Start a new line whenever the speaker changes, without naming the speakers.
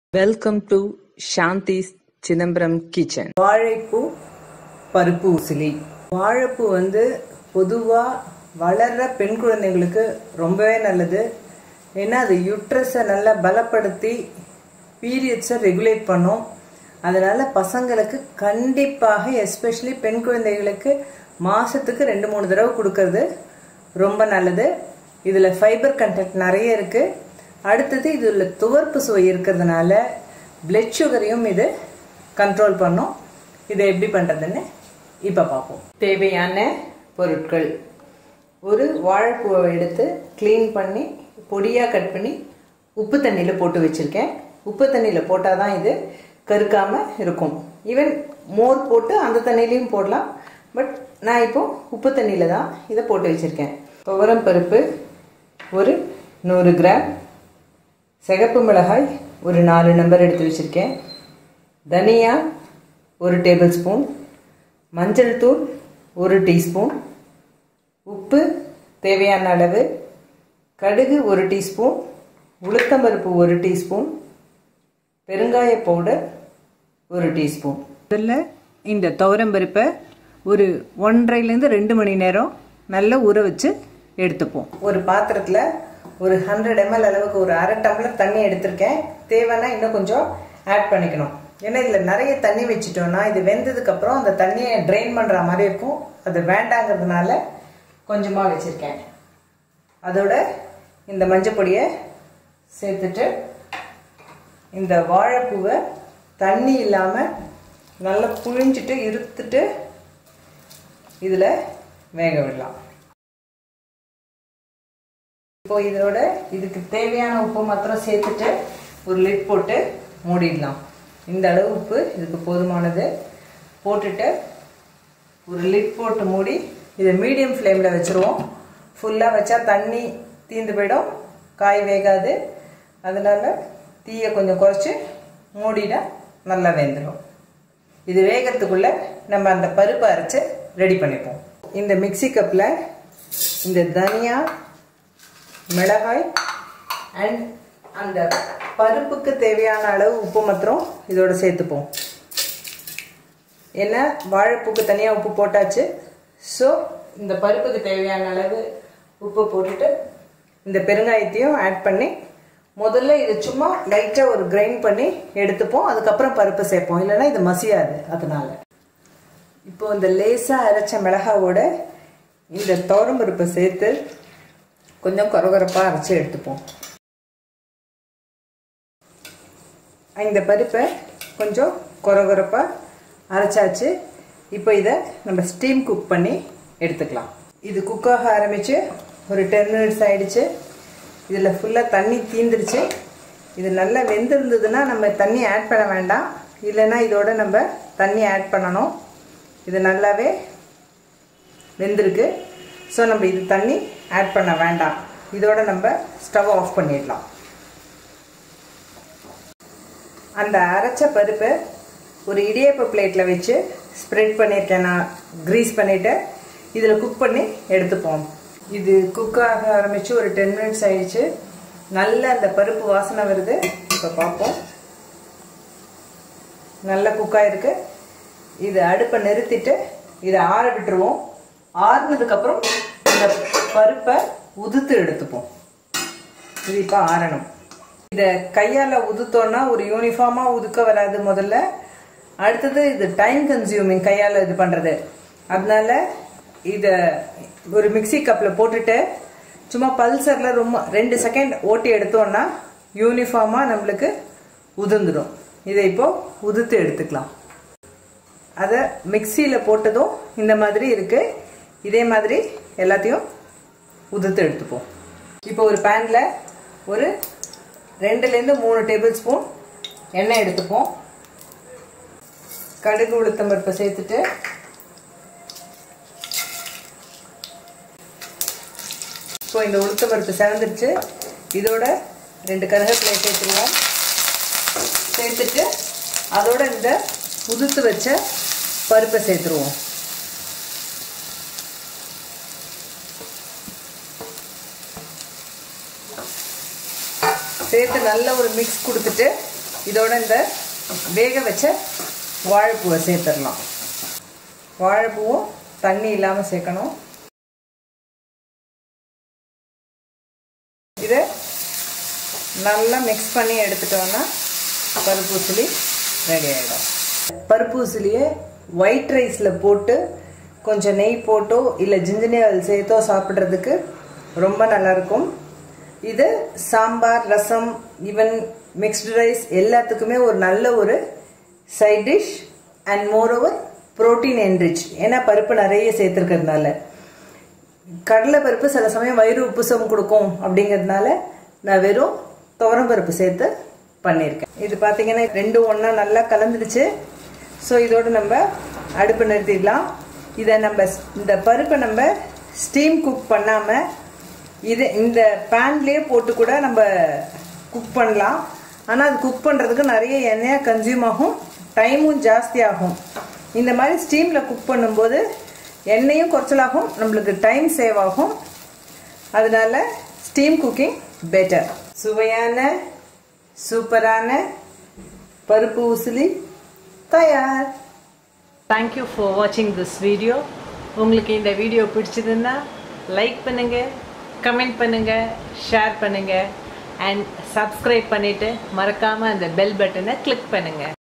Welcome to Shanti's Chidambaram Kitchen.
வாழைப்பூ பருப்பு உசிலி வாழைப்பூ வந்து பொதுவாக வளர்ற பெண் குழந்தைங்களுக்கு ரொம்பவே நல்லது ஏன்னா அது யுட்ரஸை நல்லா பலப்படுத்தி பீரியட்ஸை ரெகுலேட் பண்ணும் அதனால பசங்களுக்கு கண்டிப்பாக எஸ்பெஷலி பெண் குழந்தைகளுக்கு மாசத்துக்கு ரெண்டு மூணு தடவை கொடுக்கறது ரொம்ப நல்லது இதில் ஃபைபர் கண்டென்ட் நிறைய இருக்கு அடுத்தது இதில் துவர்ப்பு சுவை இருக்கிறதுனால பிளட் சுகரையும் இது கண்ட்ரோல் பண்ணும் இதை எப்படி பண்ணுறதுன்னு இப்போ பார்ப்போம் தேவையான பொருட்கள் ஒரு வாழைப்பூவை எடுத்து க்ளீன் பண்ணி பொடியாக கட் பண்ணி உப்பு தண்ணியில் போட்டு வச்சுருக்கேன் உப்பு தண்ணியில் போட்டால் தான் இது கருக்காமல் இருக்கும் ஈவன் மோர் போட்டு அந்த தண்ணியிலையும் போடலாம் பட் நான் இப்போ உப்பு தண்ணியில் தான் இதை போட்டு வச்சுருக்கேன் துவரம் பருப்பு ஒரு நூறு கிராம் சிகப்பு மிளகாய் ஒரு நாலு நம்பர் எடுத்து வச்சுருக்கேன் தனியா ஒரு டேபிள் ஸ்பூன் மஞ்சள் தூள் ஒரு டீஸ்பூன் உப்பு தேவையான அளவு கடுகு ஒரு டீஸ்பூன் உளுத்தம்பருப்பு ஒரு டீஸ்பூன் பெருங்காய பவுடர் ஒரு டீஸ்பூன் முதல்ல இந்த துவரம்பருப்பை ஒரு ஒன்றரைலேருந்து ரெண்டு மணி நேரம் நல்லா ஊற வச்சு எடுத்துப்போம் ஒரு பாத்திரத்தில் ஒரு ஹண்ட்ரட் எம்எல் அளவுக்கு ஒரு அரை டம்ளர் தண்ணி எடுத்திருக்கேன் தேவைன்னா இன்னும் கொஞ்சம் ஆட் பண்ணிக்கணும் ஏன்னா இதில் நிறைய தண்ணி வச்சுட்டோம்னா இது வெந்ததுக்கப்புறம் அந்த தண்ணியை ட்ரெயின் பண்ணுற மாதிரி இருக்கும் அது வேண்டாங்கிறதுனால கொஞ்சமாக வச்சுருக்கேன் அதோட இந்த மஞ்சள் பொடியை சேர்த்துட்டு இந்த வாழைப்பூவை தண்ணி இல்லாமல் நல்லா புழிஞ்சிட்டு இருத்துட்டு இதில் வேக விடலாம் இப்போ இதோட இதுக்கு தேவையான உப்பு மாத்திரம் சேர்த்துட்டு ஒரு லிட் போட்டு மூடிடலாம் இந்த அளவு உப்பு இதுக்கு போதுமானது போட்டுட்டு ஒரு லிட் போட்டு மூடி இதை மீடியம் ஃப்ளேமில் வச்சுருவோம் ஃபுல்லாக வச்சா தண்ணி தீந்து போயிடும் காய் வேகாது அதனால தீயை கொஞ்சம் குறைச்சி மூடினா நல்லா வெந்துடும் இது வேகிறதுக்குள்ள நம்ம அந்த பருப்பை அரைச்சி ரெடி பண்ணிப்போம் இந்த மிக்சி கப்பில் இந்த தனியா மிளகாய் அண்ட் அந்த பருப்புக்கு தேவையான அளவு உப்பு மாத்திரம் இதோட சேர்த்துப்போம் ஏன்னா வாழைப்பூக்கு தனியாக உப்பு போட்டாச்சு ஸோ இந்த பருப்புக்கு தேவையான அளவு உப்பு போட்டுட்டு இந்த பெருங்காயத்தையும் ஆட் பண்ணி முதல்ல இது சும்மா லைட்டாக ஒரு கிரைண்ட் பண்ணி எடுத்துப்போம் அதுக்கப்புறம் பருப்பு சேர்ப்போம் இல்லைன்னா இது மசியாது அதனால இப்போ இந்த லேசாக அரைச்ச மிளகாவோட இந்த பருப்பை சேர்த்து கொஞ்சம் கொரகொரப்பாக அரைச்சி எடுத்துப்போம் இந்த பருப்பை கொஞ்சம் கொரகொரப்பாக அரைச்சாச்சு இப்போ இதை நம்ம ஸ்டீம் குக் பண்ணி எடுத்துக்கலாம் இது குக்காக ஆரம்பித்து ஒரு டென் மினிட்ஸ் ஆயிடுச்சு இதில் ஃபுல்லாக தண்ணி தீந்துருச்சு இது நல்லா வெந்திருந்ததுன்னா நம்ம தண்ணி ஆட் பண்ண வேண்டாம் இல்லைன்னா இதோட நம்ம தண்ணி ஆட் பண்ணணும் இது நல்லாவே வெந்திருக்கு ஸோ நம்ம இது தண்ணி ஆட் பண்ண வேண்டாம் இதோட நம்ம ஸ்டவ் ஆஃப் பண்ணிடலாம் அந்த அரைச்ச பருப்பை ஒரு இடியப்ப பிளேட்டில் வச்சு ஸ்ப்ரெட் பண்ணியிருக்கேன் நான் க்ரீஸ் பண்ணிவிட்டு இதில் குக் பண்ணி எடுத்துப்போம் இது குக் ஆக ஆரம்பித்து ஒரு டென் மினிட்ஸ் ஆயிடுச்சு நல்ல அந்த பருப்பு வாசனை வருது இப்போ பார்ப்போம் நல்ல குக்காயிருக்கு இது அடுப்பை நிறுத்திட்டு இதை ஆற விட்டுருவோம் ஆறுனதுக்கப்புறம் இந்த பருப்பை உதுத்து எடுத்துப்போம் இது இப்போ ஆறணும் இதை கையால் உதுத்தோன்னா ஒரு யூனிஃபார்மாக உதுக்க வராது முதல்ல அடுத்தது இது டைம் கன்சியூமிங் கையால் இது பண்ணுறது அதனால இதை ஒரு மிக்சி கப்பில் போட்டுட்டு சும்மா பல்சரில் ரொம்ப ரெண்டு செகண்ட் ஓட்டி எடுத்தோன்னா யூனிஃபார்மாக நம்மளுக்கு உதிர்ந்துடும் இதை இப்போ உதுத்து எடுத்துக்கலாம் அதை மிக்சியில் போட்டதும் இந்த மாதிரி இருக்குது இதே மாதிரி எல்லாத்தையும் உதுத்து எடுத்துப்போம் இப்போ ஒரு பேனில் ஒரு ரெண்டுலேருந்து மூணு டேபிள் ஸ்பூன் எண்ணெய் எடுத்துப்போம் கடுகு உளுத்தம் பருப்பை சேர்த்துட்டு இப்போ இந்த உளுத்தம் பருப்பு செவந்துருச்சு இதோட ரெண்டு கருவேப்பிலை சேர்த்துருவோம் சேர்த்துட்டு அதோட இந்த உதுத்து வச்ச பருப்பை சேர்த்துருவோம் சேர்த்து நல்ல ஒரு மிக்ஸ் கொடுத்துட்டு இதோட இந்த வேக வச்ச வாழைப்பூவை சேர்த்துடலாம் வாழைப்பூவும் தண்ணி இல்லாமல் சேர்க்கணும் இதை நல்லா மிக்ஸ் பண்ணி எடுத்துட்டோம்னா பருப்பூசிலி ரெடி ஆகிடும் பருப்பூசிலியை ஒயிட் ரைஸில் போட்டு கொஞ்சம் நெய் போட்டோ இல்லை ஜிஞ்சனி ஆயில் சேர்த்தோ சாப்பிட்றதுக்கு ரொம்ப நல்லாயிருக்கும் இது sambar rasam even mixed rice எல்லாத்துக்குமே ஒரு நல்ல ஒரு side dish and more over protein enrich ஏன்னா பருப்பு நிறைய சேர்த்துருக்கிறதுனால கடலை பருப்பு சில சமயம் வயிறு உப்புசம் கொடுக்கும் அப்படிங்கிறதுனால நான் வெறும் துவரம் பருப்பு சேர்த்து பண்ணியிருக்கேன் இது பார்த்தீங்கன்னா ரெண்டும் ஒன்றா நல்லா கலந்துடுச்சு ஸோ இதோடு நம்ம அடுப்பு நிறுத்திடலாம் இதை நம்ம இந்த பருப்பை நம்ம ஸ்டீம் குக் பண்ணாமல் இது இந்த பேன்லேயே போட்டு கூட நம்ம குக் பண்ணலாம் ஆனால் அது குக் பண்ணுறதுக்கு நிறைய எண்ணெயாக கன்சியூம் ஆகும் டைமும் ஜாஸ்தி ஆகும் இந்த மாதிரி ஸ்டீமில் குக் பண்ணும்போது எண்ணெயும் குறைச்சலாகும் நம்மளுக்கு டைம் சேவ் ஆகும் அதனால ஸ்டீம் குக்கிங் பெட்டர் சுவையான சூப்பரான பருப்பு உசிலி தயார்
தேங்க்யூ ஃபார் வாட்சிங் திஸ் வீடியோ உங்களுக்கு இந்த வீடியோ பிடிச்சதுன்னா லைக் பண்ணுங்கள் கமெண்ட் பண்ணுங்கள் ஷேர் பண்ணுங்கள் அண்ட் சப்ஸ்கிரைப் பண்ணிவிட்டு மறக்காமல் அந்த பெல் பட்டனை கிளிக் பண்ணுங்கள்